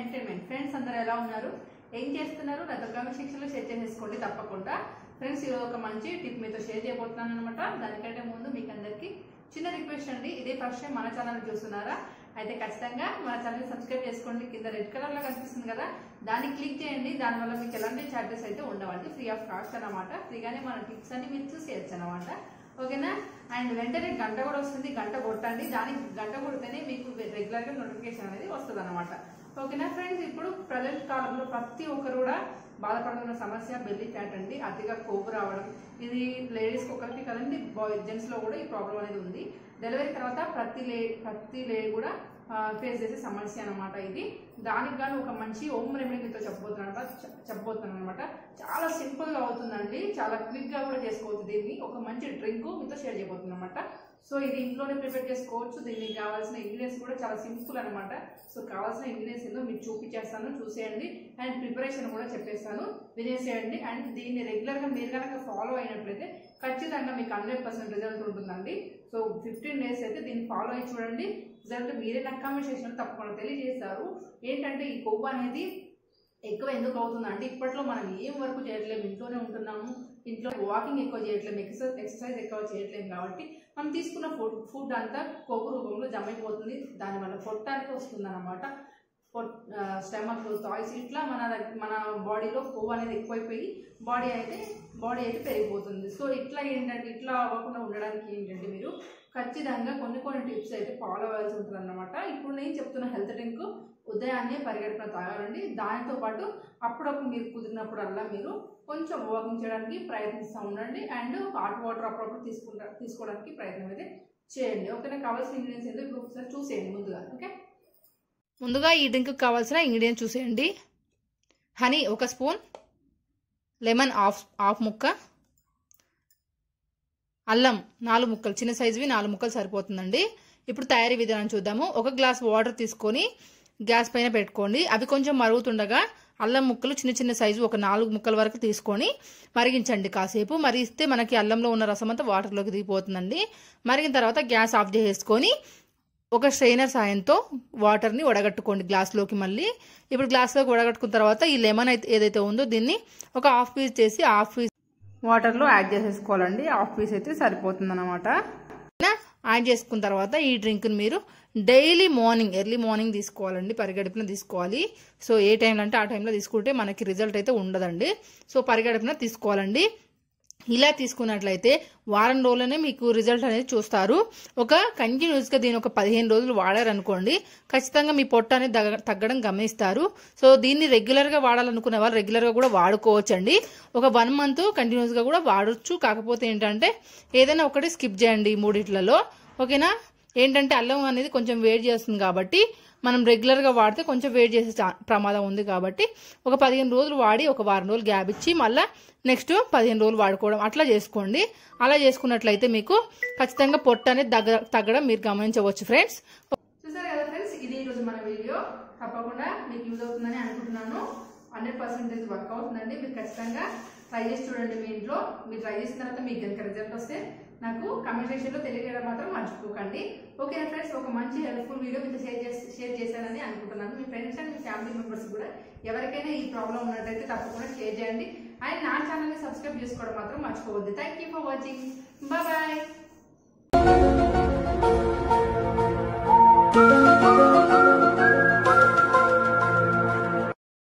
entertainment friends అందరూ ఎలా ఉన్నారు ఏం చేస్తున్నారు నాతో కామెంట్ సెక్షన్ లో షేర్ చేసేసుకోండి తప్పకుండా ఫ్రెండ్స్ ఈరోజు ఒక మంచి టిప్ మీతో షేర్ చేయబోతున్నాను అనమాట దానికంటే ముందు మీకు అందరికి చిన్న రిక్వెస్ట్ అండి ఇదే ఫస్ట్ టైం మన ఛానల్ చూస్తున్నారా అయితే ఖచ్చితంగా మన ఛానల్ సబ్స్క్రైబ్ చేసుకోండి కింద రెడ్ కలర్ లో కనిపిస్తుంది కదా దాన్ని క్లిక్ చేయండి దానివల్ల మీకు ఎలాంటి చార్జెస్ అయితే ఉండవండి ఫ్రీ ఆఫ్ కాస్ట్ అనమాట ఫ్రీగానే మన టిప్స్ అన్ని మీరు చూసేయచ్చు అనమాట ఓకేనా అండ్ వెంటనే గంట కూడా వస్తుంది గంట కొట్టండి దానికి గంట కొడితేనే మీకు రెగ్యులర్ గా నోటిఫికేషన్ అనేది వస్తుంది అనమాట ఓకేనా ఫ్రెండ్స్ ఇప్పుడు ప్రజెంట్ కాలంలో ప్రతి ఒక్కరు కూడా బాధపడుతున్న సమస్య బెల్లి ఫ్యాట్ అండి అతిగా కొవ్వు రావడం ఇది లేడీస్ ఒకరికి కదండి బాయ్ జెంట్స్ లో కూడా ఈ ప్రాబ్లం అనేది ఉంది డెలివరీ తర్వాత ప్రతి లే ప్రతి లేడీ కూడా ఫేస్ చేసే సమస్య అనమాట ఇది దానికి గాను ఒక మంచి హోమ్ రెమెడీ మీతో చెప్పబోతున్నాను అనమాట చెప్పబోతున్నాను అనమాట చాలా సింపుల్ గా అవుతుందండి చాలా క్విక్ గా కూడా చేసుకోవచ్చు దీన్ని ఒక మంచి డ్రింక్ మీతో షేర్ చేయబోతున్నాను అనమాట సో ఇది ఇంట్లోనే ప్రిపేర్ చేసుకోవచ్చు దీనికి కావాల్సిన ఇంగ్రీడియంట్స్ కూడా చాలా సింపుల్ అనమాట సో కావాల్సిన ఇంగ్రీడియంట్స్ ఏందో మీకు చూపించేస్తాను చూసేయండి అండ్ ప్రిపరేషన్ కూడా చెప్పేస్తాను వినేసేయండి అండ్ దీన్ని రెగ్యులర్ గా మీరు కనుక ఫాలో అయినట్లయితే ఖచ్చితంగా మీకు హండ్రెడ్ పర్సెంట్ రిజల్ట్ ఉంటుందండి సో ఫిఫ్టీన్ డేస్ అయితే దీన్ని ఫాలో అయ్యి చూడండి రిజల్ట్ మీరే నాకు కామెంట్ సెక్షన్ తప్పకుండా తెలియజేస్తారు ఏంటంటే ఈ కొవ్వు అనేది ఎక్కువ ఎందుకు అవుతుంది అంటే ఇప్పట్లో మనం ఏం వర్క్ చేయట్లేము ఇంట్లోనే ఉంటున్నాము ఇంట్లో వాకింగ్ ఎక్కువ చేయట్లేము ఎక్సర్సైజ్ ఎక్సర్సైజ్ ఎక్కువ చేయట్లేము కాబట్టి మనం తీసుకున్న ఫుడ్ ఫుడ్ అంతా కొవ్వు రూపంలో జమ అయిపోతుంది దానివల్ల పొట్టానికి వస్తుంది అనమాట స్టమక్ థాయిస్ ఇట్లా మన దగ్గ- మన బాడీలో కొవ్వు అనేది ఎక్కువైపోయి బాడీ అయితే బాడీ అయితే పెరిగిపోతుంది సో ఇట్లా ఏంటంటే ఇట్లా అవ్వకుండా ఉండడానికి ఏంటంటే మీరు ఖచ్చితంగా కొన్ని కొన్ని టిప్స్ అయితే ఫాలో అవ్వాల్సి ఉంటుంది అనమాట ఇప్పుడు నేను చెప్తున్న హెల్త్ డ్రింక్ ఉదయాన్నే పరిగెడుపున తాగాలండి దానితో పాటు అప్పుడప్పుడు మీరు కుదిరినప్పుడల్లా మీరు కొంచెం వాకింగ్ చేయడానికి ప్రయత్నిస్తూ ఉండండి అండ్ హాట్ వాటర్ అప్పుడప్పుడు తీసుకుంటా తీసుకోవడానికి ప్రయత్నం అయితే చేయండి ఓకేనా కావాల్సిన ఇంగ్రీడియంట్స్ ఏంటో ఇప్పుడు ఒకసారి చూసేయండి ముందుగా ఓకే ముందుగా ఈ డ్రింక్ కావాల్సిన ఇంగ్రీడియంట్స్ చూసేయండి హనీ ఒక స్పూన్ లెమన్ హాఫ్ హాఫ్ ముక్క అల్లం నాలుగు ముక్కలు చిన్న సైజువి నాలుగు ముక్కలు సరిపోతుందండి ఇప్పుడు తయారీ విధానం చూద్దాము ఒక గ్లాస్ వాటర్ తీసుకొని గ్యాస్ పైన పెట్టుకోండి అవి కొంచెం మరుగుతుండగా అల్లం ముక్కలు చిన్న చిన్న సైజు ఒక నాలుగు ముక్కల వరకు తీసుకొని మరిగించండి కాసేపు మరిగిస్తే మనకి అల్లంలో ఉన్న రసం అంతా వాటర్లోకి దిగిపోతుందండి మరిగిన తర్వాత గ్యాస్ ఆఫ్ చేసేసుకొని ఒక స్ట్రైనర్ సాయంతో వాటర్ని వడగట్టుకోండి గ్లాస్లోకి మళ్ళీ ఇప్పుడు గ్లాస్లోకి వడగట్టుకున్న తర్వాత ఈ లెమన్ అయితే ఏదైతే ఉందో దీన్ని ఒక హాఫ్ పీస్ చేసి హాఫ్ పీస్ వాటర్లో యాడ్ చేసేసుకోవాలండి హాఫ్ పీస్ అయితే సరిపోతుంది అనమాట యాడ్ చేసుకున్న తర్వాత ఈ డ్రింక్ని మీరు డైలీ మార్నింగ్ ఎర్లీ మార్నింగ్ తీసుకోవాలండి పరిగడుపున తీసుకోవాలి సో ఏ టైంలో అంటే ఆ టైంలో తీసుకుంటే మనకి రిజల్ట్ అయితే ఉండదండి సో పరిగడుపున తీసుకోవాలండి ఇలా తీసుకున్నట్లయితే వారం రోజులనే మీకు రిజల్ట్ అనేది చూస్తారు ఒక కంటిన్యూస్గా దీని ఒక పదిహేను రోజులు వాడారనుకోండి ఖచ్చితంగా మీ పొట్ట అనేది దగ్గ- తగ్గడం గమనిస్తారు సో దీన్ని రెగ్యులర్గా వాడాలనుకునే వాళ్ళు రెగ్యులర్గా కూడా వాడుకోవచ్చండి ఒక వన్ మంత్ కంటిన్యూస్గా కూడా వాడొచ్చు కాకపోతే ఏంటంటే ఏదైనా ఒకటి స్కిప్ చేయండి ఈ మూడిట్లలో ఓకేనా ఏంటంటే అల్లం అనేది కొంచెం వేడి చేస్తుంది కాబట్టి మనం రెగ్యులర్గా వాడితే కొంచెం వేడి చేసే చా- ప్రమాదం ఉంది కాబట్టి ఒక పదిహేను రోజులు వాడి ఒక వారం రోజులు గ్యాప్ ఇచ్చి మళ్ళీ నెక్స్ట్ పదిహేను రోజులు వాడుకోవడం అట్లా చేసుకోండి అలా చేసుకున్నట్లయితే మీకు ఖచ్చితంగా పొట్ట అనేది దగ్గ తగ్గడం మీరు గమనించవచ్చు ఫ్రెండ్స్ చూసారు కదా ఫ్రెండ్స్ ఇది ఈరోజు మన వీడియో తప్పకుండా మీకు యూజ్ అవుతుందని అనుకుంటున్నాను హండ్రెడ్ పర్సెంటేజ్ వర్క్ అవుతుందండి మీరు ఖచ్చితంగా ట్రై చేసి చూడండి మీ ఇంట్లో మీరు ట్రై చేసిన తర్వాత మీకు కనుక రిజల్ట్ వస్తే నాకు కమెంట్ సెక్షన్లో తెలియజేయడం మాత్రం మర్చిపోకండి ఓకేనా ఫ్రెండ్స్ ఒక మంచి హెల్ప్ఫుల్ వీడియో మీతో షేర్ చేసి షేర్ చేశానని అనుకుంటున్నాను మీ ఫ్రెండ్స్ అండ్ మీ ఫ్యామిలీ మెంబర్స్ కూడా ఎవరికైనా ఈ ప్రాబ్లం ఉన్నట్టయితే తప్పకుండా షేర్ చేయండి అండ్ నా ఛానల్ని సబ్స్క్రైబ్ చేసుకోవడం మాత్రం మర్చిపోవద్దు thank you for watching bye